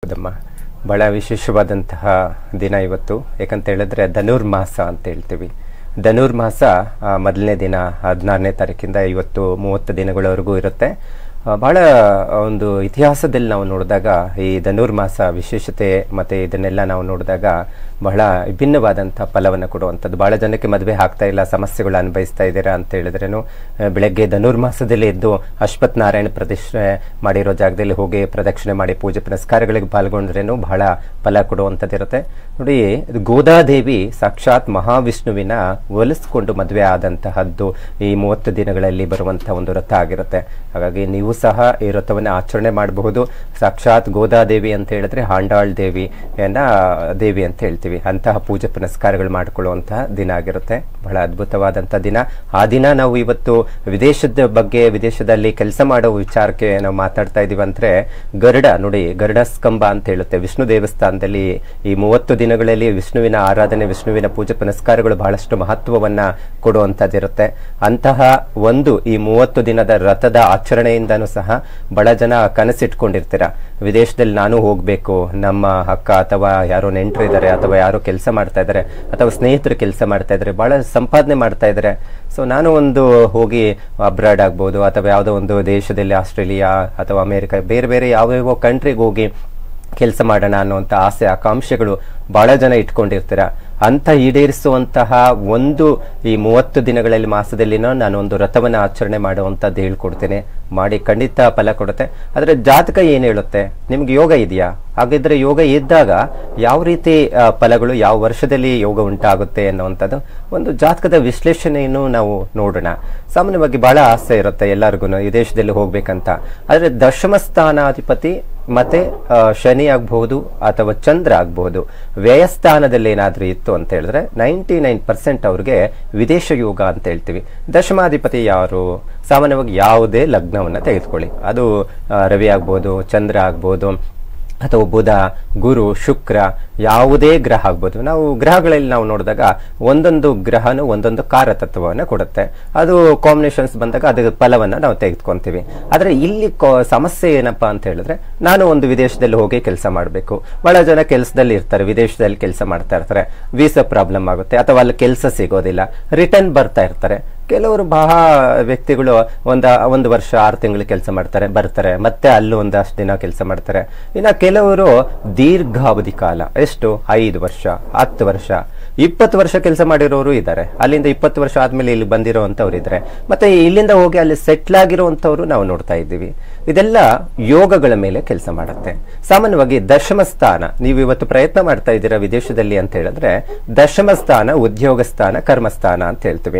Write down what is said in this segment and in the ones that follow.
ಹೌದಮ್ಮ ಭಾಳ ವಿಶೇಷವಾದಂತಹ ದಿನ ಇವತ್ತು ಯಾಕಂತ ಹೇಳಿದ್ರೆ ಧನುರ್ಮಾಸ ಅಂತ ಹೇಳ್ತೀವಿ ಧನುರ್ಮಾಸ ಆ, ಮೊದಲನೇ ದಿನ ಹದಿನಾರನೇ ತಾರೀಕಿಂದ ಇವತ್ತು ಮೂವತ್ತು ದಿನಗಳವರೆಗೂ ಇರುತ್ತೆ ಆ, ಬಹಳ ಒಂದು ಇತಿಹಾಸದಲ್ಲಿ ನಾವು ನೋಡಿದಾಗ ಈ ಧನುರ್ಮಾಸ ವಿಶೇಷತೆ ಮತ್ತೆ ಇದನ್ನೆಲ್ಲ ನಾವು ನೋಡಿದಾಗ ಬಹಳ ವಿಭಿನ್ನವಾದಂಥ ಫಲವನ್ನು ಕೊಡುವಂಥದ್ದು ಬಹಳ ಜನಕ್ಕೆ ಮದುವೆ ಆಗ್ತಾ ಇಲ್ಲ ಸಮಸ್ಯೆಗಳು ಅನುಭವಿಸ್ತಾ ಇದ್ದೀರಾ ಅಂತ ಹೇಳಿದ್ರೇನು ಆ, ಬೆಳಗ್ಗೆ ಧನುರ್ಮಾಸದಲ್ಲಿ ಎದ್ದು ಅಶ್ವಥ್ ನಾರಾಯಣ ಪ್ರತಿಷ್ಠೆ ಮಾಡಿರೋ ಜಾಗದಲ್ಲಿ ಹೋಗಿ ಪ್ರದಕ್ಷಿಣೆ ಮಾಡಿ ಪೂಜೆ ಪುನಸ್ಕಾರಗಳಿಗೆ ಪಾಲ್ಗೊಂಡ್ರೇನು ಬಹಳ ಫಲ ಕೊಡುವಂಥದ್ದಿರುತ್ತೆ ನೋಡಿ ಇದು ಗೋದಾದೇವಿ ಸಾಕ್ಷಾತ್ ಮಹಾವಿಷ್ಣುವಿನ ಒಲಿಸ್ಕೊಂಡು ಮದುವೆ ಆದಂತಹದ್ದು ಈ ಮೂವತ್ತು ದಿನಗಳಲ್ಲಿ ಬರುವಂತಹ ಒಂದು ವ್ರತ ಆಗಿರುತ್ತೆ ಹಾಗಾಗಿ ನೀವು ಸಹ ಈ ವ್ರತವನ್ನು ಆಚರಣೆ ಮಾಡಬಹುದು ಸಾಕ್ಷಾತ್ ಗೋದಾದೇವಿ ಅಂತ ಹೇಳಿದ್ರೆ ಹಾಂಡಾಳ್ ದೇವಿಯನ್ನ ದೇವಿ ಅಂತ ಹೇಳ್ತೀವಿ ಅಂತಹ ಪೂಜೆ ಪುನಸ್ಕಾರಗಳು ಮಾಡಿಕೊಳ್ಳುವಂತಹ ದಿನ ಆಗಿರುತ್ತೆ ಬಹಳ ಅದ್ಭುತವಾದಂಥ ದಿನ ಆ ದಿನ ನಾವು ಇವತ್ತು ವಿದೇಶದ ಬಗ್ಗೆ ವಿದೇಶದಲ್ಲಿ ಕೆಲಸ ಮಾಡೋ ವಿಚಾರಕ್ಕೆ ನಾವು ಮಾತಾಡ್ತಾ ಇದೀವಿ ಅಂದ್ರೆ ಗರುಡ ನೋಡಿ ಗರುಡ ಸ್ಕಂಬ ಅಂತ ಹೇಳುತ್ತೆ ವಿಷ್ಣು ದೇವಸ್ಥಾನದಲ್ಲಿ ಈ ಮೂವತ್ತು ದಿನಗಳಲ್ಲಿ ವಿಷ್ಣುವಿನ ಆರಾಧನೆ ವಿಷ್ಣುವಿನ ಪೂಜೆ ಪುನಸ್ಕಾರಗಳು ಬಹಳಷ್ಟು ಮಹತ್ವವನ್ನ ಕೊಡುವಂತದ್ದಿರುತ್ತೆ ಅಂತಹ ಒಂದು ಈ ಮೂವತ್ತು ದಿನದ ರಥದ ಆಚರಣೆಯಿಂದನೂ ಸಹ ಬಹಳ ಜನ ಕನಸಿಟ್ಕೊಂಡಿರ್ತೀರ ವಿದೇಶದಲ್ಲಿ ನಾನು ಹೋಗ್ಬೇಕು ನಮ್ಮ ಅಕ್ಕ ಅಥವಾ ಯಾರೋ ನೆಂಟರು ಇದ್ದಾರೆ ಅಥವಾ ಯಾರೋ ಕೆಲಸ ಮಾಡ್ತಾ ಇದ್ದಾರೆ ಅಥವಾ ಸ್ನೇಹಿತರು ಕೆಲಸ ಮಾಡ್ತಾ ಇದ್ದಾರೆ ಬಹಳ ಸಂಪಾದನೆ ಮಾಡ್ತಾ ಇದ್ದಾರೆ ಸೊ ನಾನು ಒಂದು ಹೋಗಿ ಅಬ್ರಾಡ್ ಆಗ್ಬೋದು ಅಥವಾ ಯಾವುದೋ ಒಂದು ದೇಶದಲ್ಲಿ ಆಸ್ಟ್ರೇಲಿಯಾ ಅಥವಾ ಅಮೆರಿಕ ಬೇರೆ ಬೇರೆ ಯಾವ್ಯಾವ ಕಂಟ್ರಿಗೆ ಹೋಗಿ ಕೆಲಸ ಮಾಡೋಣ ಅನ್ನುವಂಥ ಆಸೆ ಆಕಾಂಕ್ಷೆಗಳು ಬಹಳ ಜನ ಇಟ್ಕೊಂಡಿರ್ತೀರ ಅಂತ ಈಡೇರಿಸುವಂತಹ ಒಂದು ಈ ಮೂವತ್ತು ದಿನಗಳಲ್ಲಿ ಮಾಸದಲ್ಲಿನೋ ನಾನು ಒಂದು ರಥವನ್ನು ಆಚರಣೆ ಮಾಡುವಂಥದ್ದು ಹೇಳ್ಕೊಡ್ತೇನೆ ಮಾಡಿ ಖಂಡಿತ ಫಲ ಕೊಡುತ್ತೆ ಆದರೆ ಜಾತಕ ಏನು ಹೇಳುತ್ತೆ ನಿಮ್ಗೆ ಯೋಗ ಇದೆಯಾ ಹಾಗಿದ್ರೆ ಯೋಗ ಇದ್ದಾಗ ಯಾವ ರೀತಿ ಆ, ಫಲಗಳು ಯಾವ ವರ್ಷದಲ್ಲಿ ಯೋಗ ಉಂಟಾಗುತ್ತೆ ಅನ್ನುವಂಥದ್ದು ಒಂದು ಜಾತಕದ ವಿಶ್ಲೇಷಣೆಯನ್ನು ನಾವು ನೋಡೋಣ ಸಾಮಾನ್ಯವಾಗಿ ಬಹಳ ಆಸೆ ಇರುತ್ತೆ ಎಲ್ಲರಿಗೂ ವಿದೇಶದಲ್ಲಿ ಹೋಗ್ಬೇಕಂತ ಆದರೆ ದಶಮ ಸ್ಥಾನಾಧಿಪತಿ ಮತ್ತೆ ಆ, ಶನಿ ಆಗಬಹುದು ಅಥವಾ ಚಂದ್ರ ಆಗಬಹುದು ವ್ಯಯಸ್ಥಾನದಲ್ಲಿ ಏನಾದ್ರೂ ಇತ್ತು ಅಂತ ಹೇಳಿದ್ರೆ ನೈಂಟಿ ನೈನ್ ಪರ್ಸೆಂಟ್ ಅವ್ರಿಗೆ ವಿದೇಶ ಯೋಗ ಅಂತ ಹೇಳ್ತೀವಿ ದಶಮಾಧಿಪತಿ ಯಾರು ಸಾಮಾನ್ಯವಾಗಿ ಯಾವುದೇ ಲಗ್ನವನ್ನ ತೆಗೆದುಕೊಳ್ಳಿ ಅದು ಆ, ರವಿ ಆಗ್ಬೋದು ಚಂದ್ರ ಆಗ್ಬೋದು ಅಥವಾ ಬುಧ ಗುರು ಶುಕ್ರ ಯಾವುದೇ ಗ್ರಹ ಆಗ್ಬೋದು ನಾವು ಗ್ರಹಗಳಲ್ಲಿ ನಾವು ನೋಡಿದಾಗ ಒಂದೊಂದು ಗ್ರಹನು ಒಂದೊಂದು ಕಾರತತ್ವವನ್ನು ಕೊಡುತ್ತೆ ಅದು ಕಾಂಬಿನೇಷನ್ಸ್ ಬಂದಾಗ ಅದರ ಫಲವನ್ನು ನಾವು ತೆಗೆದುಕೊಂತೀವಿ ಆದರೆ ಇಲ್ಲಿ ಕೊ- ಸಮಸ್ಯೆ ಏನಪ್ಪಾ ಅಂತ ಹೇಳಿದ್ರೆ ನಾನು ಒಂದು ವಿದೇಶದಲ್ಲಿ ಹೋಗಿ ಕೆಲಸ ಮಾಡಬೇಕು ಬಹಳ ಜನ ಕೆಲಸದಲ್ಲಿ ಇರ್ತಾರೆ ವಿದೇಶದಲ್ಲಿ ಕೆಲಸ ಮಾಡ್ತಾ ಇರ್ತಾರೆ ವೀಸಾ ಪ್ರಾಬ್ಲಮ್ ಆಗುತ್ತೆ ಅಥವಾ ಅಲ್ಲಿ ಕೆಲಸ ಸಿಗೋದಿಲ್ಲ ರಿಟರ್ನ್ ಬರ್ತಾ ಇರ್ತಾರೆ ಕೆಲವರು ಬಹಳ ವ್ಯಕ್ತಿಗಳು ಒಂದ ಒಂದು ವರ್ಷ ಆರು ತಿಂಗಳು ಕೆಲಸ ಮಾಡ್ತಾರೆ ಬರ್ತಾರೆ ಮತ್ತೆ ಅಲ್ಲೂ ಒಂದಷ್ಟು ದಿನ ಕೆಲಸ ಮಾಡ್ತಾರೆ ಇನ್ನು ಕೆಲವರು ದೀರ್ಘಾವಧಿ ಕಾಲ ಎಷ್ಟು ಐದು ವರ್ಷ ಹತ್ತು ವರ್ಷ ಇಪ್ಪತ್ತು ವರ್ಷ ಕೆಲಸ ಮಾಡಿರೋರು ಇದ್ದಾರೆ ಅಲ್ಲಿಂದ ಇಪ್ಪತ್ತು ವರ್ಷ ಆದ್ಮೇಲೆ ಇಲ್ಲಿ ಬಂದಿರೋವಂಥವ್ರು ಇದ್ದಾರೆ ಮತ್ತೆ ಇಲ್ಲಿಂದ ಹೋಗಿ ಅಲ್ಲಿ ಸೆಟ್ಲ್ ಆಗಿರುವಂಥವ್ರು ನಾವು ನೋಡ್ತಾ ಇದ್ದೀವಿ ಇದೆಲ್ಲ ಯೋಗಗಳ ಮೇಲೆ ಕೆಲಸ ಮಾಡುತ್ತೆ ಸಾಮಾನ್ಯವಾಗಿ ದಶಮ ಸ್ಥಾನ ನೀವು ಇವತ್ತು ಪ್ರಯತ್ನ ಮಾಡ್ತಾ ಇದ್ದೀರಾ ವಿದೇಶದಲ್ಲಿ ಅಂತ ಹೇಳಿದ್ರೆ ದಶಮ ಸ್ಥಾನ ಉದ್ಯೋಗ ಸ್ಥಾನ ಕರ್ಮಸ್ಥಾನ ಅಂತ ಹೇಳ್ತೀವಿ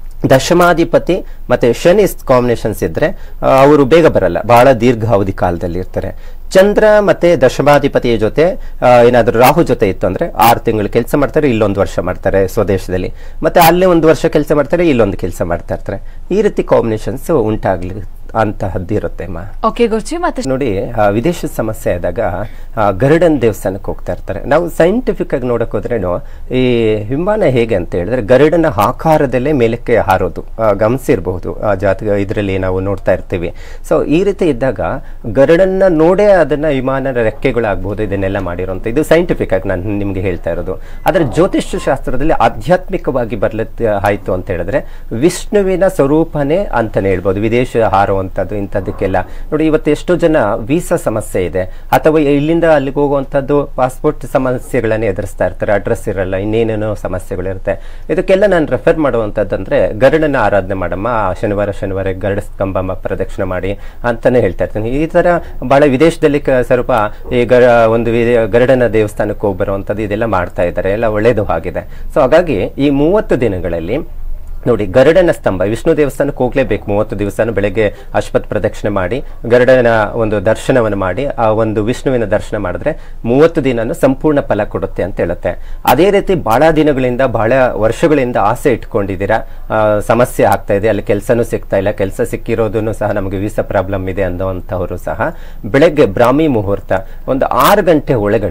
ದಶಮಾಧಿಪತಿ ಮತ್ತೆ ಶನಿ ಕಾಂಬಿನೇಷನ್ಸ್ ಇದ್ರೆ ಆ, ಅವರು ಬೇಗ ಬರಲ್ಲ ಬಹಳ ದೀರ್ಘಾವಧಿ ಕಾಲದಲ್ಲಿ ಇರ್ತಾರೆ ಚಂದ್ರ ಮತ್ತೆ ದಶಮಾಧಿಪತಿಯ ಜೊತೆ ಆ, ಏನಾದ್ರೂ ರಾಹು ಜೊತೆ ಇತ್ತು ಅಂದ್ರೆ ಆರು ತಿಂಗಳು ಕೆಲಸ ಮಾಡ್ತಾರೆ ಇಲ್ಲೊಂದು ವರ್ಷ ಮಾಡ್ತಾರೆ ಸ್ವದೇಶದಲ್ಲಿ ಮತ್ತೆ ಅಲ್ಲಿ ಒಂದು ವರ್ಷ ಕೆಲಸ ಮಾಡ್ತಾರೆ ಇಲ್ಲೊಂದು ಕೆಲಸ ಮಾಡ್ತಾ ಇರ್ತಾರೆ ಈ ರೀತಿ ಕಾಂಬಿನೇಷನ್ಸ್ ಉಂಟಾಗ್ಲಿ ಅಂತಹದ್ದು ಇರುತ್ತೆ ಅಮ್ಮ ಓಕೆ ಗುರುಜಿ ಮತ್ತೆ ನೋಡಿ ಆ, ವಿದೇಶದ ಸಮಸ್ಯೆ ಆದಾಗ ಆ, ಗರುಡನ್ ದೇವಸ್ಥಾನಕ್ಕೆ ಹೋಗ್ತಾ ಇರ್ತಾರೆ ನಾವು ಸೈಂಟಿಫಿಕ್ ಆಗಿ ನೋಡಕ್ ಹೋದ್ರೇನು ಈ ವಿಮಾನ ಹೇಗೆ ಅಂತ ಹೇಳಿದ್ರೆ ಗರುಡನ ಆಕಾರದಲ್ಲೇ ಮೇಲಕ್ಕೆ ಹಾರೋದು ಆ, ಗಮನಿಸಿರ್ಬಹುದು ಆ ಜಾತಕ ಇದರಲ್ಲಿ ನಾವು ನೋಡ್ತಾ ಇರ್ತೀವಿ ಸೊ ಈ ರೀತಿ ಇದ್ದಾಗ ಗರುಡನ್ನ ನೋಡೇ ಅದನ್ನ ವಿಮಾನದ ರೆಕ್ಕೆಗಳಾಗಬಹುದು ಇದನ್ನೆಲ್ಲ ಮಾಡಿರುವಂತ ಇದು ಸೈಂಟಿಫಿಕ್ ಆಗಿ ನಾನು ನಿಮ್ಗೆ ಹೇಳ್ತಾ ಇರೋದು ಆದ್ರೆ ಜ್ಯೋತಿಷ್ಯ ಶಾಸ್ತ್ರದಲ್ಲಿ ಆಧ್ಯಾತ್ಮಿಕವಾಗಿ ಬರ್ಲತ್ ಆಯ್ತು ಅಂತ ಹೇಳಿದ್ರೆ ವಿಷ್ಣುವಿನ ಸ್ವರೂಪನೇ ಅಂತಾನೆ ಹೇಳ್ಬೋದು ವಿದೇಶ ಹಾರುವಂಥದ್ದು ಇಂಥದ್ದಕ್ಕೆಲ್ಲ ನೋಡಿ ಇವತ್ತು ಎಷ್ಟೋ ಜನ ವೀಸಾ ಸಮಸ್ಯೆ ಇದೆ ಅಥವಾ ಇಲ್ಲಿಂದ ಅಲ್ಲಿಗೆ ಹೋಗುವಂಥದ್ದು ಪಾಸ್ಪೋರ್ಟ್ ಸಮಸ್ಯೆಗಳನ್ನೇ ಎದುರಿಸ್ತಾ ಇರ್ತಾರೆ ಅಡ್ರೆಸ್ ಇರಲ್ಲ ಇನ್ನೇನೇನೋ ಸಮಸ್ಯೆಗಳಿರುತ್ತೆ ಇದಕ್ಕೆಲ್ಲ ನಾನು ರೆಫರ್ ಮಾಡುವಂಥದ್ದಂದ್ರೆ ಗರುಡನ ಆರಾಧನೆ ಮಾಡಮ್ಮ ಆ ಶನಿವಾರ ಶನಿವಾರ ಗರುಡ ಕಂಬಮ್ಮ ಪ್ರದಕ್ಷಿಣೆ ಮಾಡಿ ಅಂತಾನೆ ಹೇಳ್ತಾ ಇರ್ತೀನಿ ಈ ತರ ಬಹಳ ವಿದೇಶದಲ್ಲಿ ಕ- ಸ್ವಲ್ಪ ಈ ಗರ ಒಂದು ವಿದೆ- ಗರುಡನ ದೇವಸ್ಥಾನಕ್ಕೆ ಹೋಗಿ ಬರುವಂಥದ್ದು ಇದೆಲ್ಲ ಮಾಡ್ತಾ ಇದ್ದಾರೆ ಎಲ್ಲ ಒಳ್ಳೇದು ಆಗಿದೆ ಸೊ ಹಾಗಾಗಿ ಈ ಮೂವತ್ತು ದಿನಗಳಲ್ಲಿ ನೋಡಿ ಗರುಡನ ಸ್ತಂಭ ವಿಷ್ಣು ದೇವಸ್ಥಾನಕ್ಕೆ ಹೋಗ್ಲೇಬೇಕು ಮೂವತ್ತು ದಿವಸನೂ ಬೆಳಗ್ಗೆ ಅಶ್ವತ್ ಪ್ರದಕ್ಷಿಣೆ ಮಾಡಿ ಗರುಡನ ಒಂದು ದರ್ಶನವನ್ನು ಮಾಡಿ ಆ ಒಂದು ವಿಷ್ಣುವಿನ ದರ್ಶನ ಮಾಡಿದ್ರೆ ಮೂವತ್ತು ದಿನನೂ ಸಂಪೂರ್ಣ ಫಲ ಕೊಡುತ್ತೆ ಅಂತ ಹೇಳುತ್ತೆ ಅದೇ ರೀತಿ ಬಹಳ ದಿನಗಳಿಂದ ಬಹಳ ವರ್ಷಗಳಿಂದ ಆಸೆ ಇಟ್ಕೊಂಡಿದ್ದೀರಾ ಆ, ಸಮಸ್ಯೆ ಆಗ್ತಾ ಇದೆ ಅಲ್ಲಿ ಕೆಲಸನೂ ಸಿಗ್ತಾ ಇಲ್ಲ ಕೆಲಸ ಸಿಕ್ಕಿರೋದನ್ನು ಸಹ ನಮಗೆ ವೀಸಾ ಪ್ರಾಬ್ಲಮ್ ಇದೆ ಅನ್ನೋವಂಥವ್ರು ಸಹ ಬೆಳಗ್ಗೆ ಬ್ರಾಹ್ಮಿ ಮುಹೂರ್ತ ಒಂದು ಆರು ಗಂಟೆ ಒಳಗಡೆ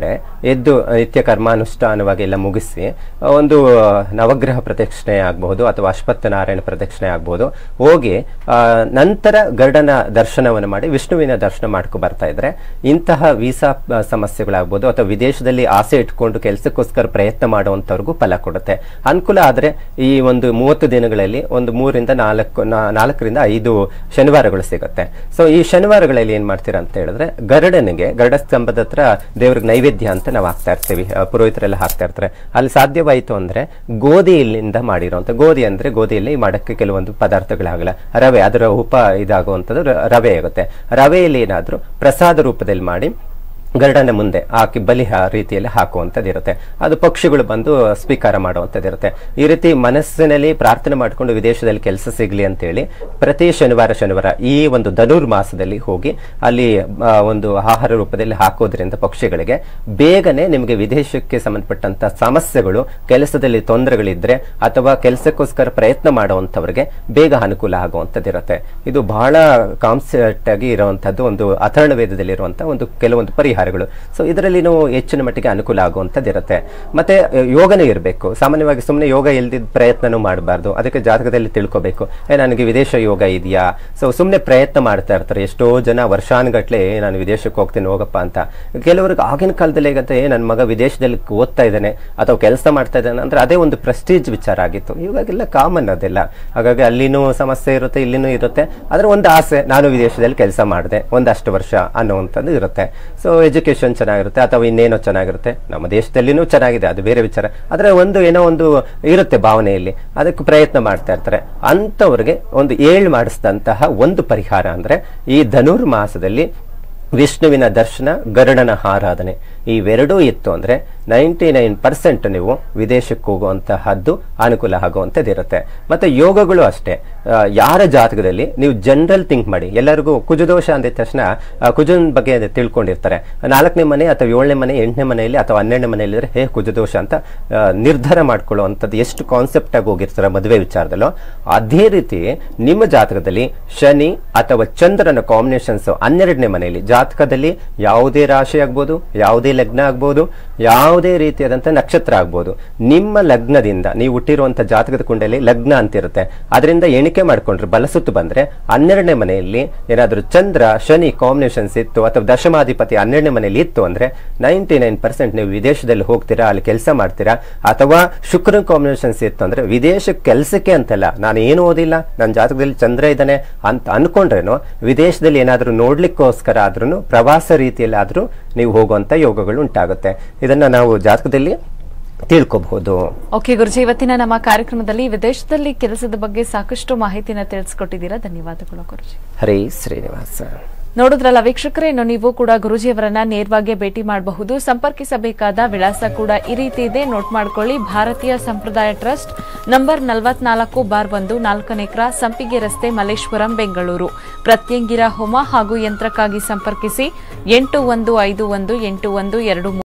ಎದ್ದು ನಿತ್ಯ ಕರ್ಮಾನುಷ್ಠಾನವಾಗಿ ಎಲ್ಲ ಮುಗಿಸಿ ಆ, ಒಂದು ಆ, ನವಗ್ರಹ ಪ್ರದಕ್ಷಿಣೆ ಆಗಬಹುದು ಅಥವಾ ಅಶ್ವತ್ಥ ನಾರಾಯಣ ಪ್ರದಕ್ಷಿಣೆ ಆಗಬಹುದು ಹೋಗಿ ಆ, ನಂತರ ಗರುಡನ ದರ್ಶನವನ್ನು ಮಾಡಿ ವಿಷ್ಣುವಿನ ದರ್ಶನ ಮಾಡ್ಕೊ ಬರ್ತಾ ಇದ್ರೆ ಇಂತಹ ವೀಸಾ ಆ, ಸಮಸ್ಯೆಗಳಾಗ್ಬೋದು ಅಥವಾ ವಿದೇಶದಲ್ಲಿ ಆಸೆ ಇಟ್ಕೊಂಡು ಕೆಲಸಕ್ಕೋಸ್ಕರ ಪ್ರಯತ್ನ ಮಾಡುವಂತವ್ರಿಗೂ ಫಲ ಕೊಡುತ್ತೆ ಅನುಕೂಲ ಆದ್ರೆ ಈ ಒಂದು ಮೂವತ್ತು ದಿನಗಳಲ್ಲಿ ಒಂದು ಮೂರಿಂದ ನಾಲ್ಕು ನಾ- ನಾಲ್ಕರಿಂದ ಐದು ಶನಿವಾರಗಳು ಸಿಗುತ್ತೆ ಸೊ ಈ ಶನಿವಾರಗಳಲ್ಲಿ ಏನ್ ಮಾಡ್ತೀರಾ ಅಂತ ಹೇಳಿದ್ರೆ ಗರುಡನಿಗೆ ಗರುಡ ಸ್ತಂಭದ ಹತ್ರ ದೇವ್ರಿಗೆ ನೈವೇದ್ಯ ಅಂತ ನಾವು ಹಾಕ್ತಾ ಇರ್ತೀವಿ ಆ, ಪುರೋಹಿತರೆಲ್ಲ ಹಾಕ್ತಾ ಇರ್ತಾರೆ ಅಲ್ಲಿ ಸಾಧ್ಯವಾಯಿತು ಅಂದ್ರೆ ಗೋಧಿಯಿಂದ ಮಾಡಿರುವಂತ ಗೋಧಿ ಅಂದ್ರೆ ಗೋಧಿಯಲ್ಲಿ ಮಾಡಕ್ಕೆ ಕೆಲವೊಂದು ಪದಾರ್ಥಗಳಾಗಲ್ಲ ರವೆ ಅದರ ಉಪ ಇದಾಗುವಂಥದ್ದು ರ- ರವೆ ಆಗುತ್ತೆ ರವೆಯಲ್ಲಿ ಏನಾದ್ರೂ ಪ್ರಸಾದ ರೂಪದಲ್ಲಿ ಮಾಡಿ ಗರುಡನ ಮುಂದೆ ಹಾಕಿ ಬಲಿ ಆ ರೀತಿಯಲ್ಲಿ ಹಾಕುವಂಥದ್ದು ಇರುತ್ತೆ ಅದು ಪಕ್ಷಿಗಳು ಬಂದು ಸ್ವೀಕಾರ ಮಾಡುವಂಥದ್ದು ಇರುತ್ತೆ ಈ ರೀತಿ ಮನಸ್ಸಿನಲ್ಲಿ ಪ್ರಾರ್ಥನೆ ಮಾಡಿಕೊಂಡು ವಿದೇಶದಲ್ಲಿ ಕೆಲಸ ಸಿಗ್ಲಿ ಅಂತೇಳಿ ಪ್ರತಿ ಶನಿವಾರ ಶನಿವಾರ ಈ ಒಂದು ಧನುರ್ ಮಾಸದಲ್ಲಿ ಹೋಗಿ ಅಲ್ಲಿ ಆ, ಒಂದು ಆಹಾರ ರೂಪದಲ್ಲಿ ಹಾಕೋದ್ರಿಂದ ಪಕ್ಷಿಗಳಿಗೆ ಬೇಗನೆ ನಿಮಗೆ ವಿದೇಶಕ್ಕೆ ಸಂಬಂಧಪಟ್ಟಂತ ಸಮಸ್ಯೆಗಳು ಕೆಲಸದಲ್ಲಿ ತೊಂದರೆಗಳಿದ್ರೆ ಅಥವಾ ಕೆಲಸಕ್ಕೋಸ್ಕರ ಪ್ರಯತ್ನ ಮಾಡುವಂತವರಿಗೆ ಬೇಗ ಅನುಕೂಲ ಆಗುವಂಥದ್ದು ಇರುತ್ತೆ ಇದು ಬಹಳ ಕಾನ್ಸೆಪ್ಟ್ ಆಗಿ ಇರುವಂತದ್ದು ಒಂದು ಅಥರ್ಣ ವೇದದಲ್ಲಿ ಇರುವಂತಹ ಒಂದು ಕೆಲವೊಂದು ಪರಿಹಾರಗಳು ಸೊ ಇದರಲ್ಲಿ ನೀವು ಹೆಚ್ಚಿನ ಮಟ್ಟಿಗೆ ಅನುಕೂಲ ಆಗುವಂಥದ್ದು ಇರುತ್ತೆ ಮತ್ತೆ ಆ, ಯೋಗನೇ ಇರಬೇಕು ಸಾಮಾನ್ಯವಾಗಿ ಸುಮ್ಮನೆ ಯೋಗ ಇಲ್ದಿದ್ದ ಪ್ರಯತ್ನನೂ ಮಾಡಬಾರ್ದು ಅದಕ್ಕೆ ಜಾತಕದಲ್ಲಿ ತಿಳ್ಕೋಬೇಕು ಏ ನನಗೆ ವಿದೇಶ ಯೋಗ ಇದೆಯಾ ಸೊ ಸುಮ್ಮನೆ ಪ್ರಯತ್ನ ಮಾಡ್ತಾ ಇರ್ತಾರೆ ಎಷ್ಟೋ ಜನ ವರ್ಷಾನುಗಟ್ಲೆ "ಏ, ನಾನು ವಿದೇಶಕ್ಕೆ ಹೋಗ್ತೀನಿ ಹೋಗಪ್ಪ ಅಂತ ಕೆಲವ್ರಿಗೆ ಆಗಿನ ಕಾಲದಲ್ಲಿ ಹೇಗಂತೆ "ಏ, ನನ್ನ ಮಗ ವಿದೇಶದಲ್ಲಿ ಓದ್ತಾ ಇದ್ದಾನೆ ಅಥವಾ ಕೆಲಸ ಮಾಡ್ತಾ ಇದ್ದಾನೆ ಅಂದ್ರೆ ಅದೇ ಒಂದು ಪ್ರೆಸ್ಟೀಜ್ ವಿಚಾರ ಆಗಿತ್ತು ಇವಾಗೆಲ್ಲ ಕಾಮನ್ ಅದೆಲ್ಲ ಹಾಗಾಗಿ ಅಲ್ಲಿನೂ ಸಮಸ್ಯೆ ಇರುತ್ತೆ ಇಲ್ಲಿನೂ ಇರುತ್ತೆ ಆದ್ರೆ ಒಂದು ಆಸೆ ನಾನು ವಿದೇಶದಲ್ಲಿ ಕೆಲಸ ಮಾಡಿದೆ ಒಂದಷ್ಟು ವರ್ಷ ಅನ್ನುವಂಥದ್ದು ಇರುತ್ತೆ ಸೊ ಎಜುಕೇಶನ್ ಚೆನ್ನಾಗಿರುತ್ತೆ ಅಥವಾ ಇನ್ನೇನೋ ಚೆನ್ನಾಗಿರುತ್ತೆ ನಮ್ಮ ದೇಶದಲ್ಲಿನೂ ಚೆನ್ನಾಗಿದೆ ಅದು ಬೇರೆ ವಿಚಾರ ಆದ್ರೆ ಒಂದು ಏನೋ ಒಂದು ಇರುತ್ತೆ ಭಾವನೆಯಲ್ಲಿ ಅದಕ್ಕೆ ಪ್ರಯತ್ನ ಮಾಡ್ತಾ ಇರ್ತಾರೆ ಅಂತವ್ರಿಗೆ ಒಂದು ಏಳು ಮಾಡಿಸಿದಂತಹ ಒಂದು ಪರಿಹಾರ ಅಂದ್ರೆ ಈ ಧನುರ್ ಮಾಸದಲ್ಲಿ ವಿಷ್ಣುವಿನ ದರ್ಶನ ಗರುಡನ ಆರಾಧನೆ ಇವೆರಡೂ ಇತ್ತು ಅಂದ್ರೆ ನೈಂಟಿ ನೈನ್ ಪರ್ಸೆಂಟ್ ನೀವು ವಿದೇಶಕ್ಕೆ ಹೋಗುವಂತಹದ್ದು ಅನುಕೂಲ ಆಗುವಂಥದ್ದು ಇರುತ್ತೆ ಮತ್ತೆ ಯೋಗಗಳು ಅಷ್ಟೇ ಆ, ಯಾರ ಜಾತಕದಲ್ಲಿ ನೀವು ಜನರಲ್ ಥಿಂಕ್ ಮಾಡಿ ಎಲ್ಲರಿಗೂ ಕುಜದೋಷ ಅಂದಿದ ತಕ್ಷಣ ಆ, ಕುಜನ್ ಬಗ್ಗೆ ಅದು ತಿಳ್ಕೊಂಡಿರ್ತಾರೆ ನಾಲ್ಕನೇ ಮನೆ ಅಥವಾ ಏಳನೇ ಮನೆ ಎಂಟನೇ ಮನೆಯಲ್ಲಿ ಅಥವಾ ಹನ್ನೆರಡನೇ ಮನೆಯಲ್ಲಿ ಇದ್ರೆ ಹೇ ಕುಜದೋಷ ಅಂತ ಆ, ನಿರ್ಧಾರ ಮಾಡ್ಕೊಳ್ಳುವಂಥದ್ದು ಎಷ್ಟು ಕಾನ್ಸೆಪ್ಟ್ ಆಗಿ ಹೋಗಿರ್ತಾರೆ ಮದುವೆ ವಿಚಾರದಲ್ಲೋ ಅದೇ ರೀತಿ ನಿಮ್ಮ ಜಾತಕದಲ್ಲಿ ಶನಿ ಅಥವಾ ಚಂದ್ರನ ಕಾಂಬಿನೇಷನ್ಸ್ ಹನ್ನೆರಡನೇ ಮನೆಯಲ್ಲಿ ಜಾತಕದಲ್ಲಿ ಯಾವುದೇ ರಾಶಿ ಆಗ್ಬೋದು ಯಾವುದೇ ಲಗ್ನ ಆಗ್ಬೋದು ಯಾವುದೇ ರೀತಿಯಾದಂಥ ನಕ್ಷತ್ರ ಆಗ್ಬೋದು ನಿಮ್ಮ ಲಗ್ನದಿಂದ ನೀವು ಹುಟ್ಟಿರುವಂತ ಜಾತಕದ ಕುಂಡಲಿ ಲಗ್ನ ಅಂತಿರುತ್ತೆ ಅದರಿಂದ ಎಣಿಕೆ ಮಾಡ್ಕೊಂಡ್ರೆ ಬಲಸುತ್ತು ಬಂದ್ರೆ ಹನ್ನೆರಡನೇ ಮನೆಯಲ್ಲಿ ಏನಾದರೂ ಚಂದ್ರ ಶನಿ ಕಾಂಬಿನೇಷನ್ಸ್ ಇತ್ತು ಅಥವಾ ದಶಮಾಧಿಪತಿ ಹನ್ನೆರಡನೇ ಮನೆಯಲ್ಲಿ ಇತ್ತು ಅಂದ್ರೆ ನೈಂಟಿ ನೈನ್ ಪರ್ಸೆಂಟ್ ನೀವು ವಿದೇಶದಲ್ಲಿ ಹೋಗ್ತೀರಾ ಅಲ್ಲಿ ಕೆಲಸ ಮಾಡ್ತೀರಾ ಅಥವಾ ಶುಕ್ರನ ಕಾಂಬಿನೇಷನ್ಸ್ ಇತ್ತು ಅಂದ್ರೆ ವಿದೇಶ ಕೆಲಸಕ್ಕೆ ಅಂತಲ್ಲ ನಾನು ಏನು ಓದಿಲ್ಲ ನನ್ನ ಜಾತಕದಲ್ಲಿ ಚಂದ್ರ ಇದ್ದಾನೆ ಅಂತ ಅನ್ಕೊಂಡ್ರೇನು ವಿದೇಶದಲ್ಲಿ ಏನಾದರೂ ನೋಡ್ಲಿಕ್ಕೋಸ್ಕರ ಆದ್ರೂ ಪ್ರವಾಸ ರೀತಿಯಲ್ಲಿ ಆದ್ರೂ ನೀವು ಹೋಗುವಂತ ಯೋಗಗಳು ಉಂಟಾಗುತ್ತೆ ಇದನ್ನ ನಾವು ಜಾತಕದಲ್ಲಿ ತಿಳ್ಕೊಬಹುದು ಓಕೆ ಗುರುಜಿ ಇವತ್ತಿನ ನಮ್ಮ ಕಾರ್ಯಕ್ರಮದಲ್ಲಿ ವಿದೇಶದಲ್ಲಿ ಕೆಲಸದ ಬಗ್ಗೆ ಸಾಕಷ್ಟು ಮಾಹಿತಿನ ತಿಳಿಸ್ಕೊಟ್ಟಿದ್ದೀರಾ ಧನ್ಯವಾದಗಳು ಗುರುಜಿ ಹರೇ ಶ್ರೀನಿವಾಸ ನೋಡಿದ್ರಲ್ಲ ವೀಕ್ಷಕರೇ ಇನ್ನು ನೀವು ಕೂಡ ಗುರುಜಿಯವರನ್ನ ನೇರವಾಗಿ ಭೇಟಿ ಮಾಡಬಹುದು ಸಂಪರ್ಕಿಸಬೇಕಾದ ವಿಳಾಸ ಕೂಡ ಈ ರೀತಿ ಇದೆ ನೋಟ್ ಮಾಡ್ಕೊಳ್ಳಿ ಭಾರತೀಯ ಸಂಪ್ರದಾಯ ಟ್ರಸ್ಟ್ ನಂಬರ್ ನಲವತ್ನಾಲ್ಕು ಬಾರ್ ಒಂದು ನಾಲ್ಕನೇ ಕ್ರಾಸ್ ಸಂಪಿಗೆ ರಸ್ತೆ ಮಲ್ಲೇಶ್ವರಂ ಬೆಂಗಳೂರು ಪ್ರತ್ಯಂಗಿರ ಹೋಮ ಹಾಗೂ ಯಂತ್ರಕ್ಕಾಗಿ ಸಂಪರ್ಕಿಸಿ ಎಂಟು ಒಂದು ಐದು ಒಂದು ಎಂಟು ಒಂದು ಎರಡು